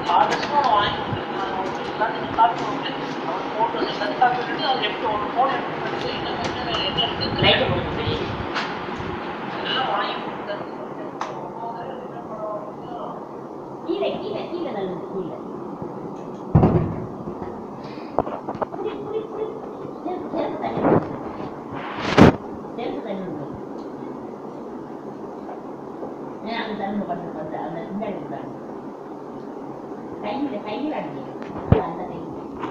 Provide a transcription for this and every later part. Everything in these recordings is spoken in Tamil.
லைட்டு போட்டு கீழே கீழே கீழே நல்லது கீழே புடி, புடி, புடி. செருப்பு, செருப்பு தள்ளி விடு. செருப்பு தள்ளி விடு. ஏன் அந்த தள்ளு பண்ணு பண்ணு அந்த பின்னாடி விடுறாங்க கையில் கையில் அடி அந்த கையில்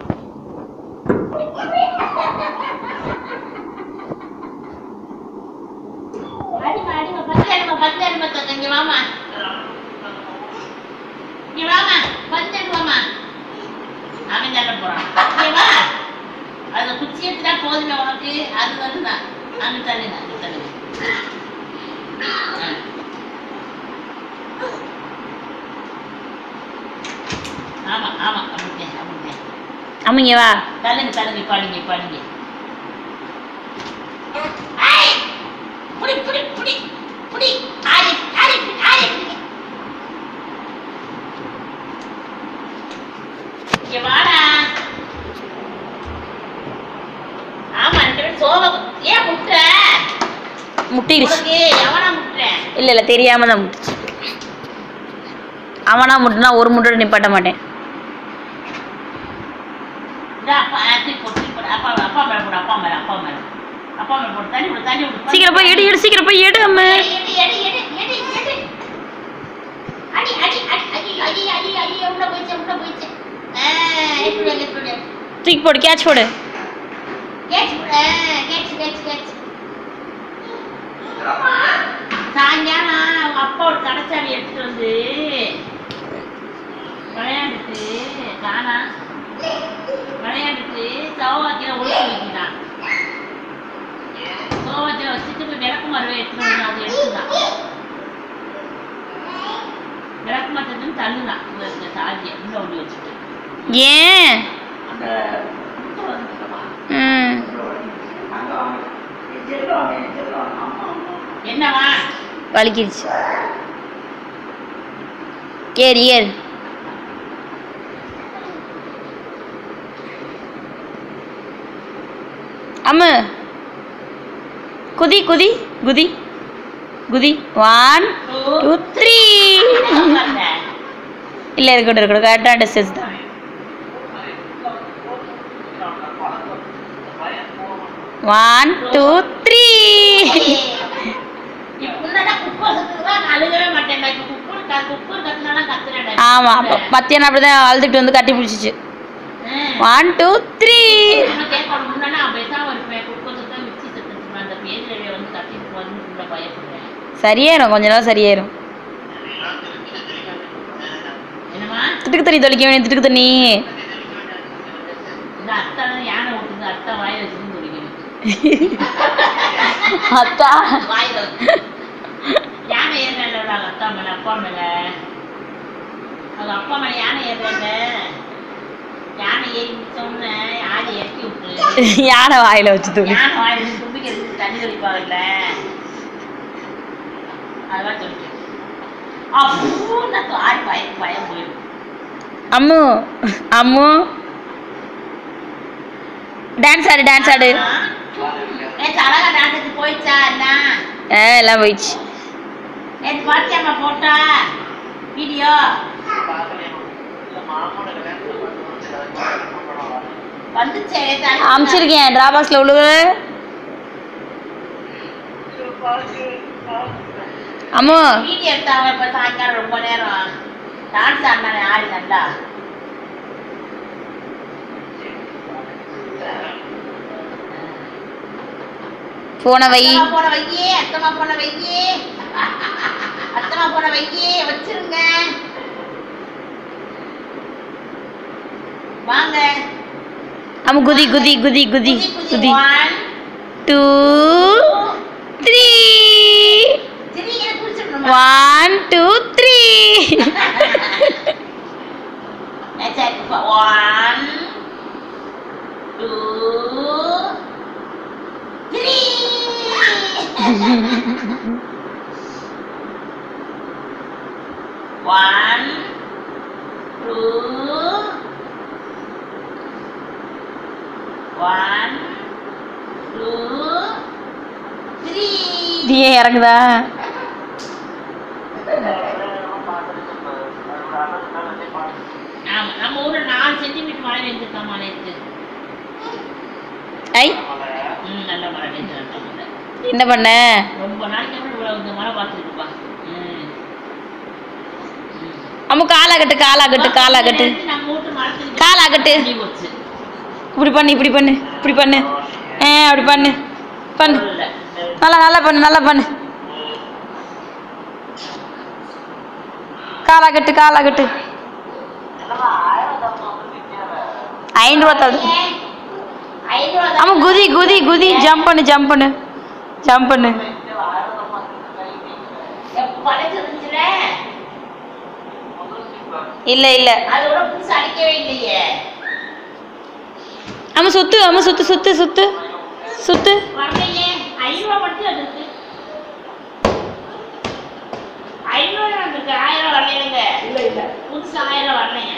அடிமா அடிமா பத்து அடிமா பத்து அடிமா தங்க இங்க வாமா இங்க வாமா பத்து அடிமாமா அவன் தள்ள போறான் இங்க வா அது குச்சி எடுத்துட்டா போதுமே உனக்கு அது வந்துதான் அங்க தள்ளுங்க அங்க தள்ளுங்க ஆ. ஆமா ஆமா அப்படிங்க அப்படிங்க அம்மிங்க வா தள்ளுங்க தள்ளுங்க பாடுங்க பாடுங்க ஐய்! புடி புடி புடி புடி ஆடி ஆடி ஆடி இங்க வாடா ஆமா ரெண்டு பேரும் சோக ஏன் முட்டுற முட்டிடுச்சு உனக்கு எவனா முட்டுறேன் இல்ல இல்ல தெரியாம தான் முட்டுச்சு அவனா முட்டுனா ஒரு முட்டை நிப்பாட்ட மாட்டேன் இந்த அப்பா ஆத்தி போட்டு போடு அப்பா அப்பா மேல போடு அப்பா மேல அப்பா மேல அப்பா மேல போடு தண்ணி விடு தண்ணி விடு சீக்கிரம் போய் எடு எடு சீக்கிரம் போய் எடு அம்மா எடு, எடு, எடு, எடு, எடு. அடி, அடி, அடி, அடி, அடி, அடி, அடி, உள்ள போயிடுச்சு, உள்ள போயிடுச்சு. ஆ, எடுத்து விடு, எடுத்து விடு. தூக்கி போடு கேட்ச் போடு கேட்ச் விடு, ஆ, கேட்ச், கேட்ச், கேட்ச். சாயங்காலம் அவங்க அப்பாவோட கடைச்சாவி எடுத்துட்டு வந்து விளையாண்டுட்டு காணா விளையாண்டுட்டு சவகாக்கில ஒழிச்சு வைக்கிறான் சோகத்தில் வச்சுட்டு போய் விளக்கு மரவை எடுத்துட்டு வந்து அதை எடுத்துதான் விளக்கு மரத்துன்னு தள்ளுதான் இந்த இந்த சாதியை உள்ள ஒண்ணி வச்சுட்டு ஏன் அந்த முட்டை வந்துட்டோமா ம் என்னவா வலிக்கிடுச்சு ஏறு ஏறு அம்மு குதி குதி குதி குதி ஒன் டூ த்ரீ இல்லை இருக்கட்டும் இருக்கட்டும் கரெக்டான டிஸ்டன்ஸ் தான் ஒன் டூ த்ரீ அழுகவே மாட்டேன் குக்கூர் குக்கூர் கத்துனா கத்துறேன் ஆமாம் அப்போ மத்தியானம் அப்படி தான் அழுதுட்டு வந்து கட்டி பிடிச்சிச்சு ஒன் டூ த்ரீ கேட்கணும் முன்னாடி நான் பேசாம இருப்பேன் குக்கர் சத்தம் மிக்சி சத்தம் அந்த பேஜ் வந்து கத்திட்டு வந்து உள்ள பயப்படுறேன் சரியாயிரும் கொஞ்ச நாள் சரியாயிரும் என்னம்மா திட்டுக்கு தண்ணி தொளிக்க வேண்டிய திட்டுக்கு தண்ணி இந்த அத்தை தான் யானை ஓட்டுது அத்தை வாயை வச்சுன்னு துடிக்கணும் அத்தா வாயில வச்சு. யானை ஏறினாங்க அத்தா மேல அப்பா மேல அவங்க அப்பா மேல யானை ஏறுறாங்க யானை ஏறி முடிச்சோன்னு ஆளை இறக்கி விட்டு யானை வாயில வச்சு துணி யானை வாயில தும்பிக்கிறதுக்கு தண்ணி தெளிப்பாங்கல்ல அதெல்லாம் சொல்லிட்டு அப்போ நான் ஆடி பயம் பயம் போயிடும் அம்மு அம்மு டான்ஸ் ஆடு டான்ஸ் ஆடு நேற்று அழகா டான்ஸுக்கு போயிடுச்சா எல்லாம் ஆ எல்லாம் போயிடுச்சு நேற்று பாத்தியாம்மா போட்டா வீடியோ வந்துச்சே நேத்து அனுப்பிச்சேன். அமுச்சிருக்கேன் ட்ரா பாக்ஸில் உழுகு அம்மு வீடியோ எடுத்தாங்க இப்ப சாயங்காலம் ரொம்ப நேரம் டான்ஸ் ஆடினானே ஆடி நல்லா போன வை அத்தமா போன வையே அத்தமா போன வையே அத்தமா போன வையே வச்சிருங்க வாங்க அம்மு குதி குதி குதி குதி குதி ஒன் டூ த்ரீ சரி எனக்கு குடிச்சிடணுமா ஒன் டூ த்ரீ சரி one two three one two one two three இது ஏன் இறங்குதா ஆமா நம்ம ஊர்ல நாலு சென்டிமீட்டர் மழை பெஞ்சிருக்காமா நேற்று ஐ ம் நல்ல மழை பெஞ்சிருக்காங்க என்ன பண்ண ரொம்ப நாளைக்கு அப்புறம் இவ்வளவு இந்த மழை பார்த்துருக்குப்பா ம் ம். அம்மு காலாகட்டு காலாகட்டு காலாகட்டு நம்ம வீட்டு மரத்துக்கு காலாகட்டு தண்ணி போச்சு இப்படி பண்ணு இப்படி பண்ணு இப்படி பண்ணு ஆ அப்படி பண்ணு பண்ணு இல்ல. நல்லா நல்லா பண்ணு நல்லா பண்ணு காலாகட்டு காலாகட்டு ஐநூறுவா தடு ஐநூறு ஆமா குதி குதி குதி ஜம்ப் பண்ணு ஜம்ப் பண்ணு ஜம்ப் பண்ணு பழசு இருந்துச்சுல இல்ல இல்ல அதோட புதுசு அடிக்கவே இல்லையே ஆமா சுத்து ஆமா சுத்து சுத்து சுத்து சுத்து வரலையே ஐநூறுவா மட்டும் அது இருக்கு ஐநூறு வந்திருக்கு ஆயிரம் வரலையங்க இல்ல இல்ல புதுசு ஆயிரம் வரலையா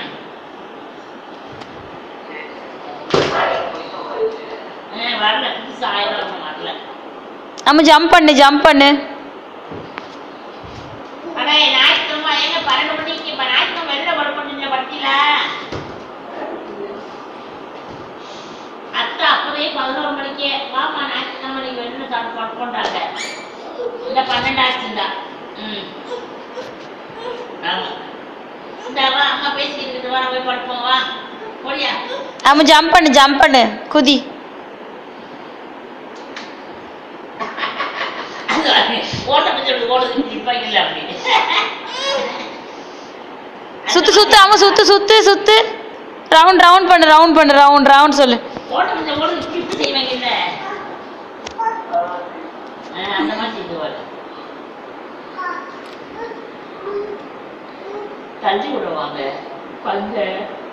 ஆ, வரல புதுசு ஆயிரம் ஒண்ணும் வரல ஆமா ஜம்ப் பண்ணு ஜம்ப் பண்ணு அடே ஞாயிற்றுக்கிழமை எங்க பன்னெண்டு மணிக்கு இப்ப ஞாயிற்றுக்கிழமை வெளில வரப்பட்டீங்க பட்டியில அத்தை அப்பவே பதினோரு மணிக்கே வாமா ஞாயிற்றுக்கிழமை நீங்க வெளில சாப்பிட்டு கொண்டாங்க இந்த பன்னெண்டாச்சுந்தா ம் ஆமா இந்த வா அம்மா பேசிக்கிட்டு இருக்குது வா நம்ம போய் படுப்போம் வா போடியா ஆமா ஜம்ப் பண்ணு ஜம்ப் பண்ணு குதி ஓட்ட பஞ்சம் ஓடுது நிற்பாங்கல்ல அப்படி சுத்து சுத்து ஆமா சுத்து சுத்து சுத்து ரவுண்ட் ரவுண்ட் பண்ணு ரவுண்ட் பண்ணு ரவுண்ட் ரவுண்ட் சொல்லு ஓட்ட பஞ்சம் ஓடுது கிஃப்ட் செய்வாங்கல்ல ஆ, அந்த மாதிரி செய்வாரு தள்ளி விடுவாங்க பங்க